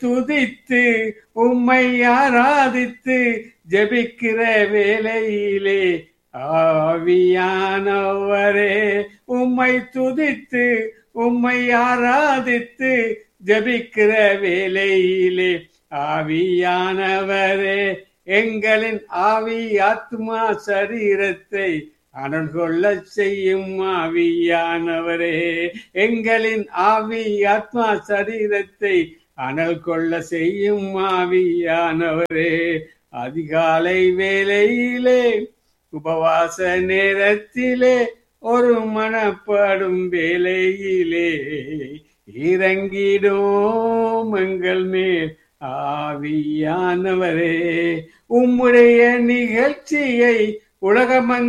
துதித்து உம்மை ஆராதித்து ஜெபிக்கிற வேளையிலே ஆவியானவரே உம்மை துதித்து உம்மை ஆராதித்து ஜெபிக்கிற வேளையிலே ஆவியானவரே எங்களின் ஆவி ஆத்மா சரீரத்தை அனல் கொள்ள செய்யும் ஆவியானவரே எங்களின் ஆவி ஆத்மா சரீரத்தை அனல் கொள்ள செய்யும் ஆவியானவரே அதிகாலை வேளையிலே உபவாச நேரத்திலே ஒரு மனப்படும் வேளையிலே இறங்கிடும் எங்கள் மேல் ஆவியானவரே உம்முடைய நிகழ்ச்சியை உலகமங்க